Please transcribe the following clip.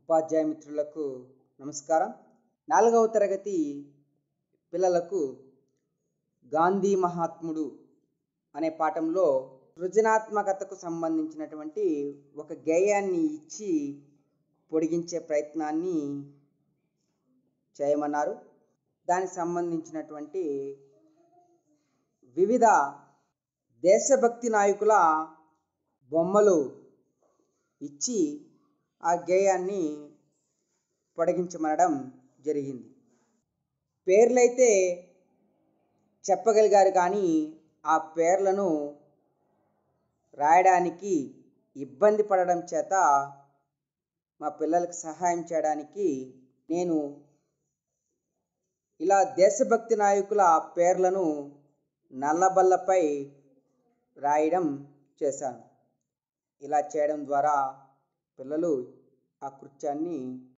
ఉపాధ్యాయ మిత్రులకు నమస్కారం నాలుగవ తరగతి పిల్లలకు గాంధీ మహాత్ముడు అనే పాఠంలో సృజనాత్మకతకు సంబంధించినటువంటి ఒక గేయాన్ని ఇచ్చి పొడిగించే ప్రయత్నాన్ని చేయమన్నారు దానికి సంబంధించినటువంటి వివిధ దేశభక్తి నాయకుల బొమ్మలు ఇచ్చి ఆ గేయాన్ని పొడిగించమనడం జరిగింది పేర్లైతే చెప్పగలిగారు కానీ ఆ పేర్లను రాయడానికి ఇబ్బంది పడడం చేత మా పిల్లలకు సహాయం చేయడానికి నేను ఇలా దేశభక్తి నాయకుల పేర్లను నల్లబల్లపై రాయడం చేశాను ఇలా చేయడం ద్వారా పిల్లలు ఆ కృత్యాన్ని